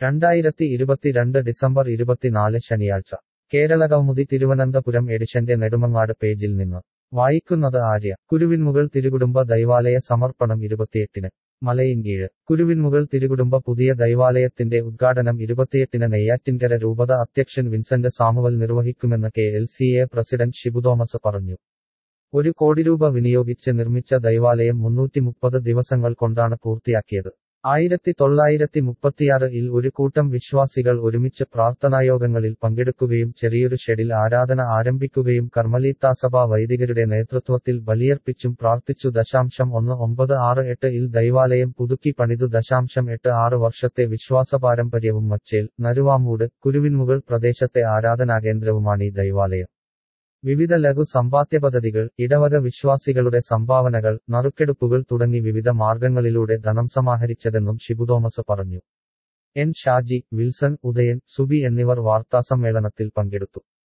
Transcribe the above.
രണ്ടായിരത്തി ഇരുപത്തിരണ്ട് ഡിസംബർ ഇരുപത്തിനാല് ശനിയാഴ്ച കേരളകൗമുദി തിരുവനന്തപുരം എഡിഷന്റെ നെടുമങ്ങാട് പേജിൽ നിന്ന് വായിക്കുന്നത് ആര്യ കുരുവിൻമുകൾ തിരുകുടുംബ ദൈവാലയ സമർപ്പണം ഇരുപത്തിയെട്ടിന് മലയിൻകീഴ് കുരുവിൻമുകൾ തിരുകുടുംബ പുതിയ ദൈവാലയത്തിന്റെ ഉദ്ഘാടനം ഇരുപത്തിയെട്ടിന് നെയ്യാറ്റിൻകര രൂപത അധ്യക്ഷൻ വിൻസെന്റ് സാമുവൽ നിർവഹിക്കുമെന്ന് K L C A president Shibu Thomas പറഞ്ഞു ഒരു കോടി രൂപ വിനിയോഗിച്ച് നിർമ്മിച്ച ദൈവാലയം മുന്നൂറ്റി മുപ്പത് ദിവസങ്ങൾ കൊണ്ടാണ് പൂർത്തിയാക്കിയത് ആയിരത്തി തൊള്ളായിരത്തി മുപ്പത്തിയാറ് ഇൽ ഒരു കൂട്ടം വിശ്വാസികൾ ഒരുമിച്ച് പ്രാർത്ഥനായോഗങ്ങളിൽ പങ്കെടുക്കുകയും ചെറിയൊരു ഷെഡിൽ ആരാധന ആരംഭിക്കുകയും കർമ്മലീത്താസഭ വൈദികരുടെ നേതൃത്വത്തിൽ ബലിയർപ്പിച്ചും പ്രാർത്ഥിച്ചു ദശാംശം ഒന്ന് ഒമ്പത് ആറ് എട്ട് ഇൽ ദൈവാലയം പുതുക്കി പണിതു ദശാംശം എട്ട് ആറ് വർഷത്തെ വിശ്വാസപാരമ്പര്യവും മച്ചേൽ നരുവാമൂട് കുരുവിൻമുകൾ പ്രദേശത്തെ ആരാധനാകേന്ദ്രവുമാണ് ഈ ദൈവാലയം വിവിധ ലഘു സമ്പാദ്യ പദ്ധതികൾ ഇടവക വിശ്വാസികളുടെ സംഭാവനകൾ നറുക്കെടുപ്പുകൾ തുടങ്ങി വിവിധ മാർഗങ്ങളിലൂടെ ധനം സമാഹരിച്ചതെന്നും ഷിബു തോമസ് പറഞ്ഞു എൻ ഷാജി വിൽസൺ ഉദയൻ സുബി എന്നിവർ വാർത്താസമ്മേളനത്തിൽ പങ്കെടുത്തു